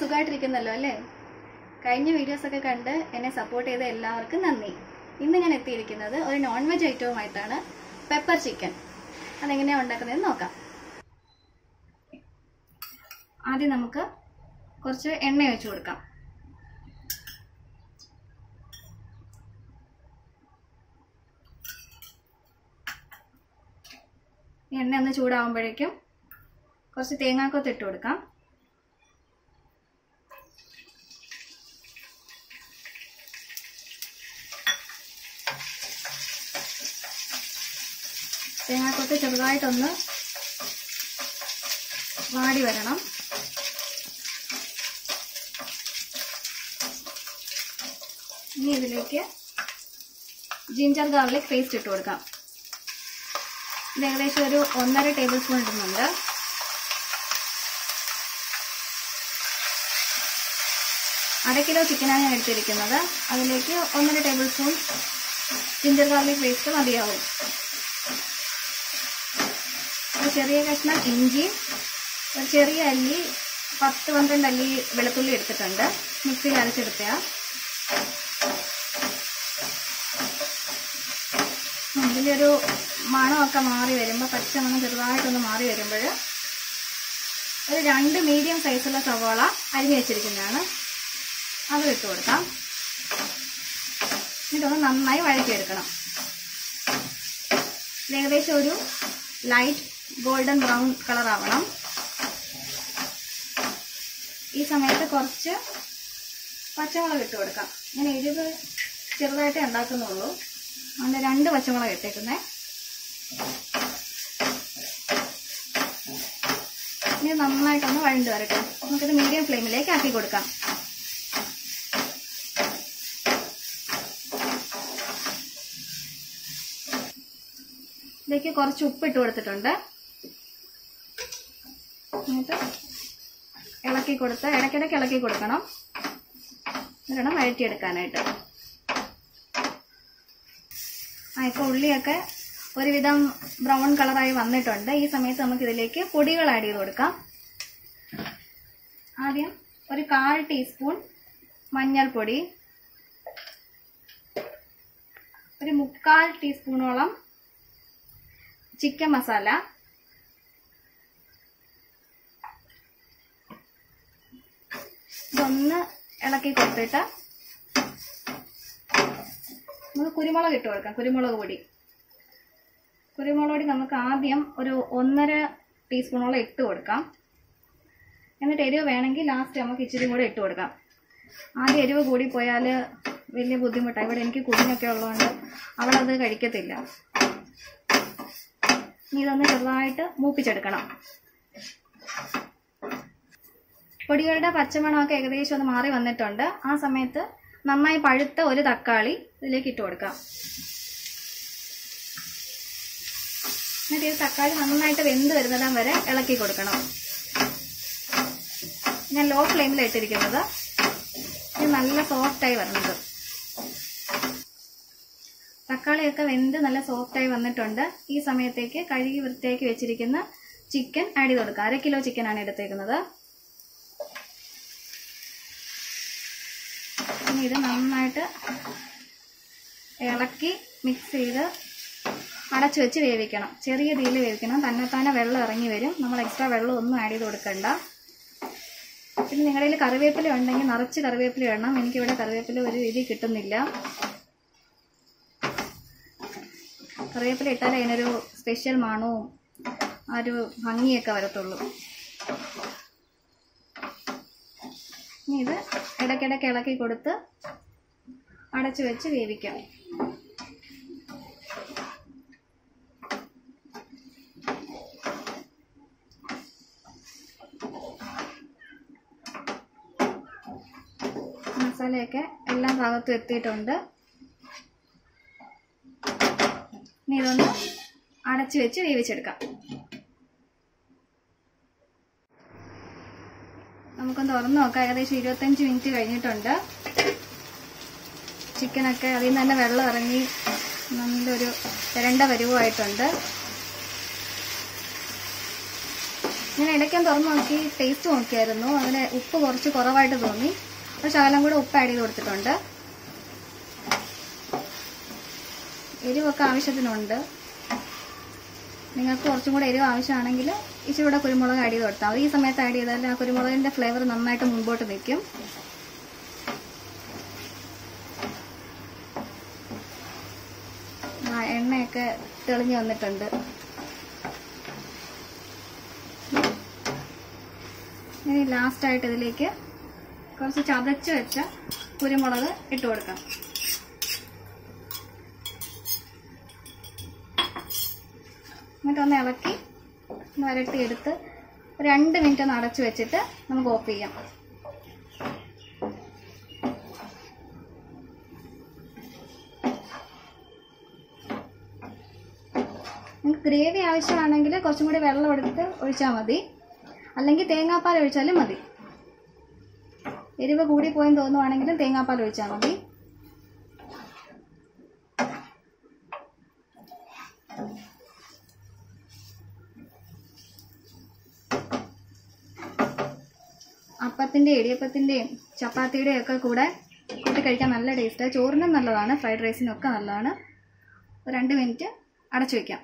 സുഖമായിട്ടിരിക്കുന്നല്ലോ അല്ലേ കഴിഞ്ഞ വീഡിയോസ് ഒക്കെ കണ്ട് എന്നെ സപ്പോർട്ട് ചെയ്ത എല്ലാവർക്കും നന്ദി ഇന്ന് ഞാൻ എത്തിയിരിക്കുന്നത് ഒരു നോൺ വെജ് ഐറ്റവുമായിട്ടാണ് പെപ്പർ ചിക്കൻ അതെങ്ങനെയാണ് ഉണ്ടാക്കുന്നതെന്ന് നോക്കാം ആദ്യം നമുക്ക് കുറച്ച് എണ്ണ ഒഴിച്ചു കൊടുക്കാം ഈ എണ്ണ ഒന്ന് ചൂടാവുമ്പോഴേക്കും കുറച്ച് തേങ്ങാക്കൊത്ത് ഇട്ട് കൊടുക്കാം തേങ്ങാക്കൊത്ത് ചെറുതായിട്ടൊന്ന് വാടി വരണം ഇനി ഇതിലേക്ക് ജിഞ്ചർ ഗാർലിക് പേസ്റ്റ് ഇട്ട് കൊടുക്കാം ഇത് ഏകദേശം ഒരു ഒന്നര ടേബിൾ സ്പൂൺ ഇടുന്നുണ്ട് അര കിലോ ചിക്കനാണ് ഞാൻ എടുത്തിരിക്കുന്നത് അതിലേക്ക് ഒന്നര tablespoon ginger garlic paste മതിയാവും ഒരു ചെറിയ കഷ്ണം ഇഞ്ചി ഒരു ചെറിയ അല്ലി പത്ത് പന്ത്രണ്ട് അല്ലി വെളുത്തുള്ളി എടുത്തിട്ടുണ്ട് മിക്സിയിൽ അരച്ചെടുത്തയാ ഇതിലൊരു മണമൊക്കെ മാറി വരുമ്പോൾ പച്ചമണം ചെറുതായിട്ടൊന്ന് മാറി വരുമ്പോൾ ഒരു രണ്ട് മീഡിയം സൈസുള്ള സവാള അരിഞ്ഞു വെച്ചിരിക്കുന്നതാണ് അത് ഇട്ട് കൊടുക്കാം എന്നിട്ടൊന്ന് നന്നായി വഴറ്റിയെടുക്കണം ഇത് ഏകദേശം ഒരു ലൈറ്റ് ഗോൾഡൻ ബ്രൗൺ കളർ ആവണം ഈ സമയത്ത് കുറച്ച് പച്ചമുളക് ഇട്ട് കൊടുക്കാം ഞാൻ എരിവ് ചെറുതായിട്ടേ ഉണ്ടാക്കുന്നുള്ളൂ അതുകൊണ്ട് രണ്ട് പച്ചമുളക് ഇട്ടേക്കുന്നേ ഇനി നന്നായിട്ടൊന്ന് വഴണ്ട് വരട്ടെ നമുക്കിത് മീഡിയം ഫ്ലെയിമിലേക്ക് ആക്കി കൊടുക്കാം ഇതിലേക്ക് കുറച്ച് ഉപ്പ് ഇട്ട് കൊടുത്തിട്ടുണ്ട് എന്നിട്ട് ഇളക്കി കൊടുത്ത് ഇടയ്ക്കിടയ്ക്ക് ഇളക്കി കൊടുക്കണം എന്നിട്ട് വഴറ്റിയെടുക്കാനായിട്ട് ആ ഇപ്പോൾ ഉള്ളിയൊക്കെ ഒരുവിധം ബ്രൗൺ കളറായി വന്നിട്ടുണ്ട് ഈ സമയത്ത് നമുക്ക് ഇതിലേക്ക് പൊടികൾ ആഡ് ചെയ്ത് കൊടുക്കാം ആദ്യം ഒരു കാൽ ടീസ്പൂൺ മഞ്ഞൾപ്പൊടി ഒരു മുക്കാൽ ടീസ്പൂണോളം ചിക്കൻ മസാല ഇതൊന്ന് ഇളക്കി കൊടുത്തിട്ട് നമുക്ക് കുരുമുളക് ഇട്ട് കൊടുക്കാം കുരുമുളക് പൊടി കുരുമുളക് പൊടി നമുക്ക് ആദ്യം ഒരു ഒന്നര ടീസ്പൂണോളം ഇട്ട് കൊടുക്കാം എന്നിട്ട് എരിവ് വേണമെങ്കിൽ ലാസ്റ്റ് നമുക്ക് ഇച്ചിരി കൂടെ ഇട്ട് കൊടുക്കാം ആദ്യം എരിവ് കൂടി പോയാൽ വലിയ ബുദ്ധിമുട്ടാണ് ഇവിടെ എനിക്ക് കുഞ്ഞൊക്കെ ഉള്ളതുകൊണ്ട് അവളത് കഴിക്കത്തില്ല ഇനി ഇതൊന്ന് ചെറുതായിട്ട് മൂപ്പിച്ചെടുക്കണം പൊടികളുടെ പച്ചമണമൊക്കെ ഏകദേശം ഒന്ന് മാറി വന്നിട്ടുണ്ട് ആ സമയത്ത് നന്നായി പഴുത്ത ഒരു തക്കാളി ഇതിലേക്ക് ഇട്ട് കൊടുക്കാം എന്നിട്ട് ഈ തക്കാളി നന്നായിട്ട് വെന്ത് വരുന്നിടം വരെ ഇളക്കി കൊടുക്കണം ഞാൻ ലോ ഫ്ലെയിമിൽ ഇട്ടിരിക്കുന്നത് ഇത് നല്ല സോഫ്റ്റായി വരുന്നത് തക്കാളിയൊക്കെ വെന്ത് നല്ല സോഫ്റ്റായി വന്നിട്ടുണ്ട് ഈ സമയത്തേക്ക് കഴുകി വൃത്തിയാക്കി വെച്ചിരിക്കുന്ന ചിക്കൻ ആഡ് ചെയ്ത് കൊടുക്കുക അര കിലോ ചിക്കനാണ് എടുത്തേക്കുന്നത് ഇനി ഇത് നന്നായിട്ട് ഇളക്കി മിക്സ് ചെയ്ത് അടച്ചു വെച്ച് വേവിക്കണം ചെറിയ തീയിൽ വേവിക്കണം തന്നെത്താനെ വെള്ളം ഇറങ്ങി വരും നമ്മൾ എക്സ്ട്രാ വെള്ളം ഒന്നും ആഡ് ചെയ്ത് കൊടുക്കണ്ട പിന്നെ നിങ്ങളുടെ കയ്യിൽ കറിവേപ്പില ഉണ്ടെങ്കിൽ നിറച്ച് കറിവേപ്പില ഇടണം എനിക്കിവിടെ കറിവേപ്പില ഒരു രീതി കിട്ടുന്നില്ല കറിവേപ്പില ഇട്ടാലേ അതിനൊരു സ്പെഷ്യൽ മണവും ആ ഒരു ഭംഗിയൊക്കെ വരത്തുള്ളൂ ഇനി ഇത് ഇടയ്ക്കിടയ്ക്ക് ഇളക്കി കൊടുത്ത് അടച്ചു വെച്ച് വേവിക്കാം മസാലയൊക്കെ എല്ലാ ഭാഗത്തും എത്തിയിട്ടുണ്ട് ഇനി ഇതൊന്ന് അടച്ചു വെച്ച് വേവിച്ചെടുക്കാം നമുക്കൊന്ന് തുറന്ന് നോക്കാം ഏകദേശം ഇരുപത്തഞ്ച് മിനിറ്റ് കഴിഞ്ഞിട്ടുണ്ട് ചിക്കനൊക്കെ അതിൽ നിന്ന് തന്നെ വെള്ളം ഇറങ്ങി നല്ലൊരു തിരണ്ട പരുവമായിട്ടുണ്ട് ഞാൻ ഇടയ്ക്കാൻ തുറന്ന് നോക്കി ടേസ്റ്റ് നോക്കിയായിരുന്നു അതിന് ഉപ്പ് കുറച്ച് കുറവായിട്ട് തോന്നി അപ്പോൾ ശകലം കൂടെ ഉപ്പ് ആഡ് ചെയ്ത് കൊടുത്തിട്ടുണ്ട് എരിവൊക്കെ ആവശ്യത്തിനുണ്ട് നിങ്ങൾക്ക് കുറച്ചും കൂടെ എരിവ് ആവശ്യമാണെങ്കിൽ ഇച്ചിരി കൂടെ കുരുമുളക് ആഡ് ചെയ്ത് കൊടുത്താൽ മതി ഈ സമയത്ത് ആഡ് ചെയ്താൽ ആ കുരുമുളകിൻ്റെ ഫ്ലേവർ നന്നായിട്ട് മുമ്പോട്ട് നിൽക്കും ആ എണ്ണയൊക്കെ തെളിഞ്ഞു വന്നിട്ടുണ്ട് ഇനി ലാസ്റ്റായിട്ട് ഇതിലേക്ക് കുറച്ച് ചതച്ച് വെച്ച കുരുമുളക് ഇട്ട് കൊടുക്കാം എന്നിട്ട് ഒന്ന് ഇളക്കി വരട്ടിയെടുത്ത് ഒരു രണ്ട് മിനിറ്റ് ഒന്ന് അടച്ചു വെച്ചിട്ട് നമുക്ക് ഓഫ് ചെയ്യാം നിങ്ങൾക്ക് ഗ്രേവി ആവശ്യമാണെങ്കിൽ കുറച്ചും കൂടി വെള്ളം എടുത്ത് ഒഴിച്ചാൽ മതി അല്ലെങ്കിൽ തേങ്ങാപ്പാൽ ഒഴിച്ചാലും മതി എരിവ് കൂടി പോയെന്ന് തോന്നുവാണെങ്കിലും തേങ്ങാപ്പാൽ ഒഴിച്ചാൽ മതി അപ്പത്തിൻ്റെ ഇടിയപ്പത്തിൻ്റെയും ചപ്പാത്തിയുടെയും ഒക്കെ കൂടെ കൂട്ടി കഴിക്കാൻ നല്ല ടേസ്റ്റാണ് ചോറിനും നല്ലതാണ് ഫ്രൈഡ് റൈസിനും ഒക്കെ നല്ലതാണ് ഒരു രണ്ട് മിനിറ്റ് അടച്ചു വയ്ക്കാം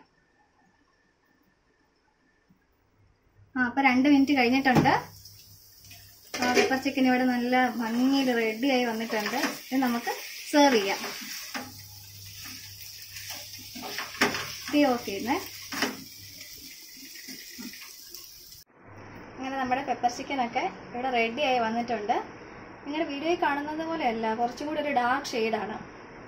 ആ അപ്പോൾ രണ്ട് മിനിറ്റ് കഴിഞ്ഞിട്ടുണ്ട് ആ പെപ്പർ ചിക്കൻ ഇവിടെ നല്ല ഭംഗിയിൽ റെഡിയായി വന്നിട്ടുണ്ട് ഇത് നമുക്ക് സെർവ് ചെയ്യാം തീ ഓഫ് ചെയ്യുന്നേ അങ്ങനെ നമ്മുടെ പെപ്പർ ചിക്കനൊക്കെ ഇവിടെ റെഡിയായി വന്നിട്ടുണ്ട് നിങ്ങളുടെ വീഡിയോയിൽ കാണുന്നത് പോലെയല്ല കുറച്ചും കൂടി ഒരു ഡാർക്ക് ഷെയ്ഡാണ്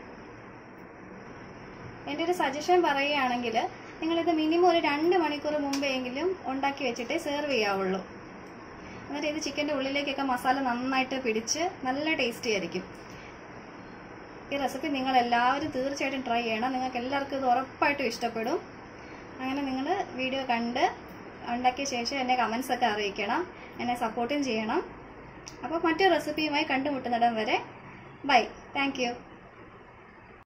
എൻ്റെ ഒരു സജഷൻ പറയുകയാണെങ്കിൽ നിങ്ങളിത് മിനിമം ഒരു രണ്ട് മണിക്കൂർ മുമ്പെങ്കിലും ഉണ്ടാക്കി വെച്ചിട്ടേ സെർവ് ചെയ്യാവുള്ളൂ എന്നിട്ട് ഇത് ചിക്കൻ്റെ ഉള്ളിലേക്കൊക്കെ മസാല നന്നായിട്ട് പിടിച്ച് നല്ല ടേസ്റ്റി ആയിരിക്കും ഈ റെസിപ്പി നിങ്ങൾ എല്ലാവരും തീർച്ചയായിട്ടും ട്രൈ ചെയ്യണം നിങ്ങൾക്ക് എല്ലാവർക്കും ഇത് ഉറപ്പായിട്ടും ഇഷ്ടപ്പെടും അങ്ങനെ നിങ്ങൾ വീഡിയോ കണ്ട് ഉണ്ടാക്കിയ ശേഷം എന്നെ കമൻസ് ഒക്കെ അറിയിക്കണം എന്നെ സപ്പോർട്ടും ചെയ്യണം അപ്പോൾ മറ്റൊരു റെസിപ്പിയുമായി കണ്ടുമുട്ടുന്നിടം വരെ ബൈ താങ്ക്